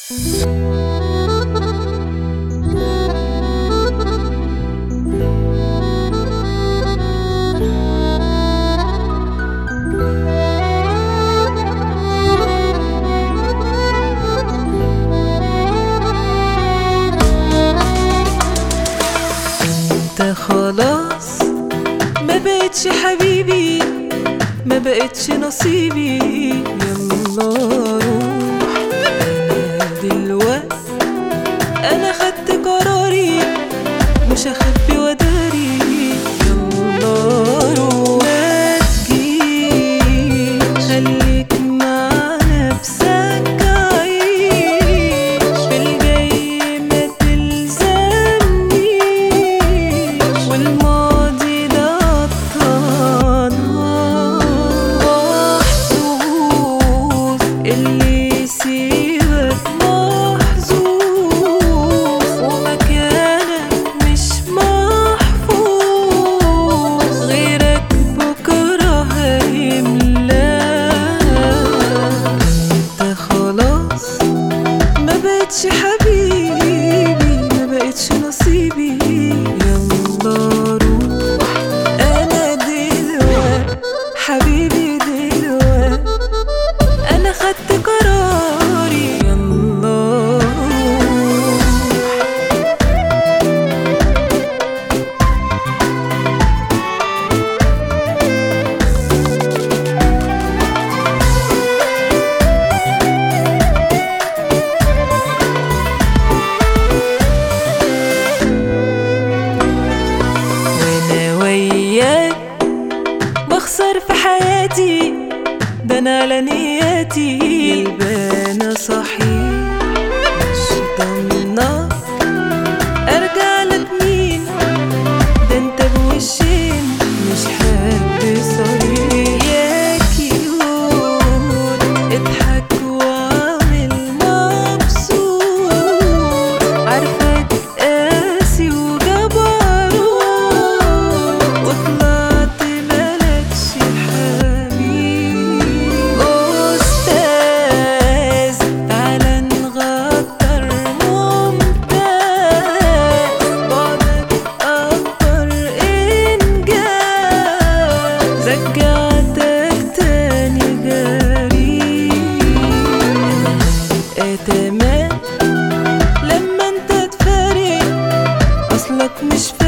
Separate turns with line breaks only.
انت خلاص ما بقتش حبيبي ما بقتش نصيبي يلا روح انا دلوقت انا خدت قراري مش هخبي وداري يلا روح ما تجيش خليك مع نفسك عيش في الجاي ما تلزمنيش والماضي ده طال محظوظ اللي يسيبك محظوظ ومكانك مش محفوظ غيرك بكرة هيملاك انت خلاص ما بقتش حبيبي ما بقتش نصيبي يلا روح انا دلوقت حبيبي دلوقت انا خدت قراري يلا روح وانا وياك بخسر في حياتي ده انا على نياتي البانة صحيح مش ضمنك ارجع لك مين ده انت بوشين مش حد صريح يا كيوت اضحك واعمل مبسوط عارفك قاسي وجبروت وطلعت ملكش حبيب أستاذ تعالى نغدر ممتاز بعدك أكبر إنجاز رجعتك تاني جريء تمام لما انت تفارق اصلك مش